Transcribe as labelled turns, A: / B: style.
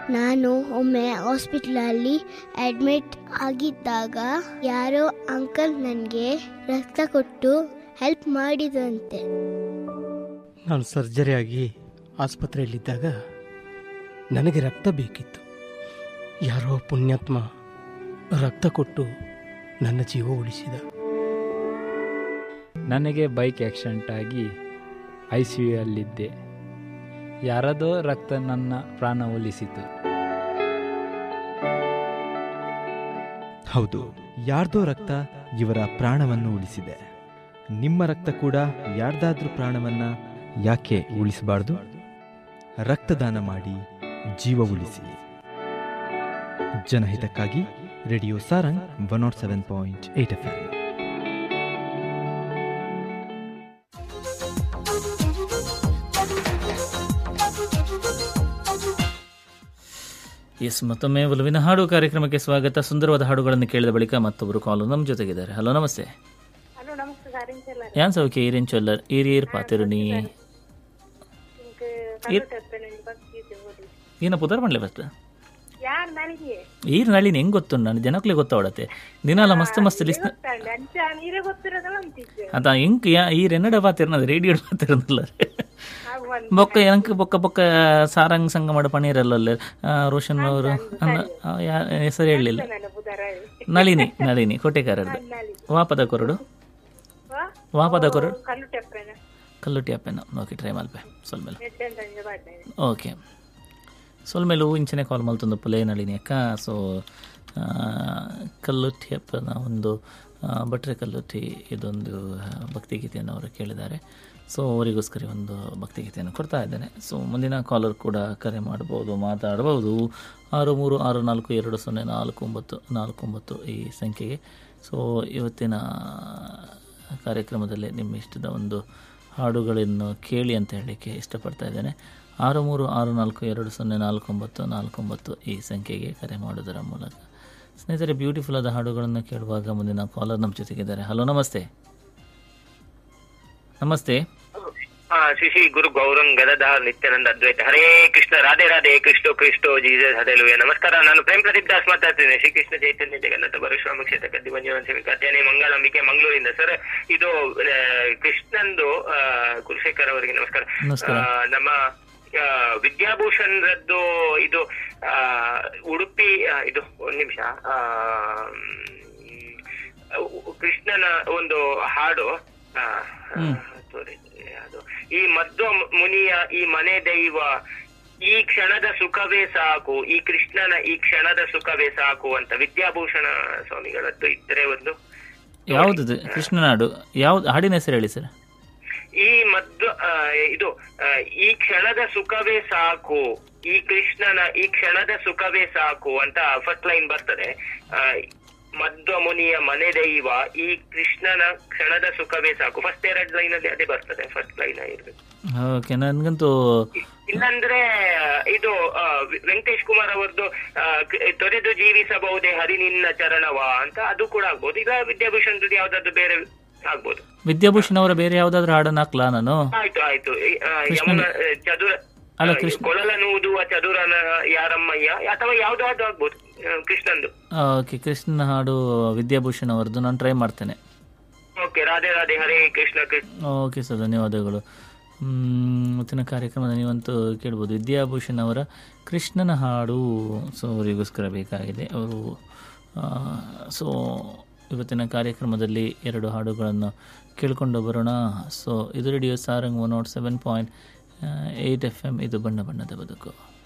A: ನಾನು ಒಮ್ಮೆ ಹಾಸ್ಪಿಟ್ಲಲ್ಲಿ ಅಡ್ಮಿಟ್ ಆಗಿದ್ದಾಗ ಯಾರೋ ಅಂಕಲ್ ನನಗೆ ರಕ್ತ ಕೊಟ್ಟು ಹೆಲ್ಪ್ ಮಾಡಿದಂತೆ
B: ನಾನು ಸರ್ಜರಿ ಆಗಿ ಆಸ್ಪತ್ರೆಯಲ್ಲಿದ್ದಾಗ ನನಗೆ ರಕ್ತ ಬೇಕಿತ್ತು ಯಾರೋ ಪುಣ್ಯಾತ್ಮ ರಕ್ತ ಕೊಟ್ಟು ನನ್ನ ಜೀವ ಉಳಿಸಿದ
C: ನನಗೆ ಬೈಕ್ ಆಕ್ಸಿಡೆಂಟ್ ಆಗಿ ಐ ಸಿ ಯು ಅಲ್ಲಿದ್ದೆ ಯಾರದೋ ರಕ್ತ ನನ್ನ ಪ್ರಾಣ ಉಳಿಸಿತು
D: ಹೌದು ಯಾರ್ದೋ ರಕ್ತ ಇವರ ಪ್ರಾಣವನ್ನು ಉಳಿಸಿದೆ ನಿಮ್ಮ ರಕ್ತ ಕೂಡ ಯಾರ್ದಾದ್ರೂ ಪ್ರಾಣವನ್ನ ಯಾಕೆ ಉಳಿಸಬಾರ್ದು ರಕ್ತದಾನ ಮಾಡಿ ಜೀವ ಉಳಿಸಿ ಜನಹಿತಕ್ಕಾಗಿ radio Sarang one nought seven point eight F
E: ಎಸ್ ಮತ್ತೊಮ್ಮೆ ಒಲವಿನ ಹಾಡು ಕಾರ್ಯಕ್ರಮಕ್ಕೆ ಸ್ವಾಗತ ಸುಂದರವಾದ ಹಾಡುಗಳನ್ನು ಕೇಳಿದ ಬಳಿಕ ಮತ್ತೊಬ್ಬರು ಕಾಲು ನಮ್ಮ ಜೊತೆಗಿದ್ದಾರೆ ಹಲೋ ನಮಸ್ತೆ
F: ಹಲೋ ನಮಸ್ತೆ ಸಾರಿನ್ ಚೆಲ್ಲರ್
E: ಯಾನ್ ಸೌಖ್ಯ ಈರಿನ್ ಚೊಲ್ಲರ್ ಈರಿಯರ್ ಪಾತಿರುನಿ
F: ನಿಮ್ಗೆ ಕಂಪ್ಯೂಟರ್ ಪೆನ್ ಬರ್ತಿದ್ದೆ ಓದಿ
E: ಏನ ಪುದರ್ ಮಾಡ್ಲೆ ಫಸ್ಟ್
F: ಯಾರು ನನಗೆ
E: ಈರ್ ನಳಿನಿ ಹೆಂಗ್ ಗೊತ್ತು ನಾನು ಜನಕ್ಲೆ ಗೊತ್ತಾವಡತ್ತೆ ದಿನಾಲ ಮಸ್ತ್ ಮಸ್ತ್ ಲಿಸ್ಟ್
F: ಗೊತ್ತಂಡೆ ಅಂಚ ನೀರೇ ಗೊತ್ತಿರೋದಲ್ಲ ಅಂತಿದ್ದೆ
E: ಅದ ಇಂಕ್ ಯಾ ಈರ್ ಎನ್ನಡ ಪಾತಿರ್ನದ ರೇಡಿಯೋ ಪಾತಿರನಲ್ಲ
F: ಆಗ ಒಂದು
E: ಬೊಕ್ಕ ಎಂಕ್ ಬೊಕ್ಕ ಬೊಕ್ಕ ಸಾರಂಗ್ ಸಂಗ ಮಾಡ ಪಣೀರಲ್ಲ ರೋಷನ್ ಅವರು ಹೆಸರು ಹೇಳಲಿಲ್ಲ
F: ನನ್ನ ಬುಧರ
E: ನಳಿನಿ ನಳಿನಿ ಕೋಟೆಕಾರದ್ದು
F: ನಲ್ಲಿ
E: ವಾಪದ ಕೊರಡು
F: ವಾ
E: ವಾಪದ ಕೊರಡು
F: ಕಲ್ಲು ಟೆಪ್ಪೆನ
E: ಕಲ್ಲುಟಿ ಅಪ್ಪೆನ ಓಕೆ ಟ್ರೈ ಮಲ್ಪೆ ಸೊಲ್ಮೇಲೆ
F: ನೆಟ್ಟೆ ಅಂತ ಬಾಡ್ನೆ
E: ಓಕೆ ಸೊಲ್ಮೇಲು ಇಂಚನೆ ಕಾಲ್ ಮಲ್ತೊಂದು ಪುಲೇ ನಳಿನಿ ಅಕ್ಕ ಸೊ ಕಲ್ಲುಟ್ಟಿ ಅಪ್ಪನ ಒಂದು ಆ, ಭಟ್ರೆ ಕಲ್ಲುಟ್ಟಿ ಇದೊಂದು ಆ, ಭಕ್ತಿಗೀತೆಯನ್ನು ಅವರು ಕೇಳಿದ್ದಾರೆ ಸೊ ಅವರಿಗೋಸ್ಕರ ಒಂದು ಭಕ್ತಿಗೀತೆಯನ್ನು ಕೊಡ್ತಾ ಇದ್ದೇನೆ ಸೊ ಮುಂದಿನ ಕಾಲರ್ ಕೂಡ ಕರೆ ಮಾಡ್ಬೋದು ಮಾತಾಡ್ಬೋದು ಆರು ಮೂರು ಆರು ನಾಲ್ಕು ಎರಡು ಸೊನ್ನೆ ನಾಲ್ಕು ಒಂಬತ್ತು ನಾಲ್ಕು ಒಂಬತ್ತು ಈ ಸಂಖ್ಯೆಗೆ ಸೊ ಇವತ್ತಿನ ಕಾರ್ಯಕ್ರಮದಲ್ಲಿ ನಿಮ್ಮ ಇಷ್ಟದ ಒಂದು ಹಾಡುಗಳನ್ನು ಕೇಳಿ ಅಂತ ಹೇಳಲಿಕ್ಕೆ ಇಷ್ಟಪಡ್ತಾ ಇದ್ದೇನೆ ಆರು ಮೂರು ಆರು ನಾಲ್ಕು ಎರಡು ಸೊನ್ನೆ ನಾಲ್ಕು ಒಂಬತ್ತು ನಾಲ್ಕು ಒಂಬತ್ತು ಈ ಸಂಖ್ಯೆಗೆ ಕರೆ ಮಾಡೋದರ ಮೂಲಕ ಸ್ನೇಹಿತರೆ ಬ್ಯೂಟಿಫುಲ್ ಆದ ಹಾಡುಗಳನ್ನು ಕೇಳುವಾಗ ಮುಂದಿನ ಕಾಲರ್ ನಮ್ಮ ಜೊತೆಗಿದ್ದಾರೆ ಹಲೋ ನಮಸ್ತೆ ನಮಸ್ತೆ
G: ಆ, ಶ್ರೀ ಶ್ರೀ ಗುರು ಗೌರಂಗ್ ಗದಧಾರ್ ನಿತ್ಯಾನಂದ ಅದ್ವೈತ ಹರೇ ಕೃಷ್ಣ ರಾಧೆ ರಾಧೆ ಕೃಷ್ಣ ಕೃಷ್ಣ ಜೀಸಸ್ ಹದೇಲುವೆ ನಮಸ್ಕಾರ ನಾನು ಪ್ರೇಮ್ ಪ್ರದೀಪ್ ದಾಸ್ ಮಾತಾಡ್ತೀನಿ ಶ್ರೀ ಕೃಷ್ಣ ಚೈತನ್ಯ ಜಗನ್ನಾಥ ಪರಶುರಾಮ ಕ್ಷೇತ್ರ ಕದ್ದಿ ಮಂಜುನಾಥ ಸೇವಿಕ ಅಧ್ಯಯನ ಮಂಗಳಂಬಿಕೆ ಮಂಗಳೂರಿಂದ ಸರ್ ಇದು ಆ, ಕೃಷ್ಣಂದು ಆ, ಕುಲಶೇಖರ್ ಅವರಿಗೆ ನಮಸ್ಕಾರ
E: ನಮಸ್ಕಾರ.
G: ಆ, ನಮ್ಮ ಆ, ವಿದ್ಯಾಭೂಷಣ್ ರದ್ದು ಇದು ಆ, ಉಡುಪಿ ಆ, ಇದು ಒಂದ್ ನಿಮಿಷ ಆ, ಮ್, ಕೃಷ್ಣನ ಒಂದು ಹಾಡು ಆ, sorry, ಅದು ಈ ಮಧ್ವ ಮುನಿಯ ಈ ಮನೆ ದೈವ ಈ ಕ್ಷಣದ ಸುಖವೇ ಸಾಕು ಈ ಕೃಷ್ಣನ ಈ ಕ್ಷಣದ ಸುಖವೇ ಸಾಕು ಅಂತ ವಿದ್ಯಾಭೂಷಣ ಸ್ವಾಮಿಗಳದ್ದು ಇದ್ರೆ ಒಂದು
E: ಯಾವುದಿದೆ ಕೃಷ್ಣನಾಡು ಯಾವ್ದು ಹಾಡಿನ ಹೆಸರು ಹೇಳಿ ಸರ್
G: ಈ ಮಧ್ವ ಆ, ಇದು ಆ, ಈ ಕ್ಷಣದ ಸುಖವೇ ಸಾಕು ಈ ಕೃಷ್ಣನ ಈ ಕ್ಷಣದ ಸುಖವೇ ಸಾಕು ಅಂತ ಫಸ್ಟ್ ಲೈನ್ ಬರ್ತದೆ ಆ, ಮಧ್ವ ಮುನಿಯ ಮನೆ ದೈವ ಈ ಕೃಷ್ಣನ ಕ್ಷಣದ ಸುಖವೇ ಸಾಕು ಫಸ್ಟ್ ಎರಡ್ ಲೈನ್ ಅಲ್ಲಿ ಅದೇ ಬರ್ತದೆ ಫಸ್ಟ್ ಲೈನ್ ಇರ್ಬೇಕು
E: ಓಕೆ ನನಗಂತೂ
G: ಇಲ್ಲಂದ್ರೆ ಇದು ಆ, ವೆ- ವೆಂಕಟೇಶ್ ಕುಮಾರ್ ಅವರದ್ದು ಆ, ಕ- ತೊರೆದು ಜೀವಿಸಬಹುದೇ ಹರಿ ನಿನ್ನ ಚರಣವ ಅಂತ ಅದು ಕೂಡ ಆಗ್ಬೋದು ಈಗ ವಿದ್ಯಾಭೂಷಣ್ ಯಾವ್ದಾದ್ರು ಬೇರೆ ಆಗ್ಬೋದು
E: ವಿದ್ಯಾಭೂಷಣ್ ಅವರ ಬೇರೆ ಯಾವುದಾದ್ರೂ ಹಾಡನ್ನು ಹಾಕ್ಲಾ ನಾನು
G: ಆಯ್ತು ಆಯ್ತು ಈ, ಆ,
E: ಕೃಷ್ಣನ-
G: ಯಮುನ ಆ, ಚದುರ
E: ಅಲ್ಲ,
G: ಆ,
E: ಕೃಷ್ಣ-
G: ಕೊಳಲನ್ನು ಊದುವ ಚದುರನ ಯಾರಮ್ಮಯ್ಯ ಅಥವಾ ಯಾವ್ದಾದ್ರು ಆಗ್ಬೋದು ಆ, ಕೃಷ್ಣಂದು
E: ಓಕೆ ಕೃಷ್ಣನ ಹಾಡು ವಿದ್ಯಾಭೂಷಣ್ ಅವರದ್ದು ನಾನು ಟ್ರೈ ಮಾಡ್ತೇನೆ
G: okay Radhe Radhe Hare Krishna Krishna
E: okay sir ಧನ್ಯವಾದಗಳು ಮ್, ಇವತ್ತಿನ ಕಾರ್ಯಕ್ರಮದ ನೀವಂತೂ ಕೇಳ್ಬೋದು ವಿದ್ಯಾಭೂಷಣ್ ಅವರ ಕೃಷ್ಣನ ಹಾಡು ಸೊ ಅವರಿಗೋಸ್ಕರ ಬೇಕಾಗಿದೆ ಅವರು ಸೊ ಇವತ್ತಿನ ಕಾರ್ಯಕ್ರಮದಲ್ಲಿ ಎರಡು ಹಾಡುಗಳನ್ನು ಕೇಳಿಕೊಂಡು ಬರೋಣ ಸೊ ಇದು radio Sarang one nought seven point eight F M ಇದು ಬಣ್ಣ ಬಣ್ಣದ ಬದುಕು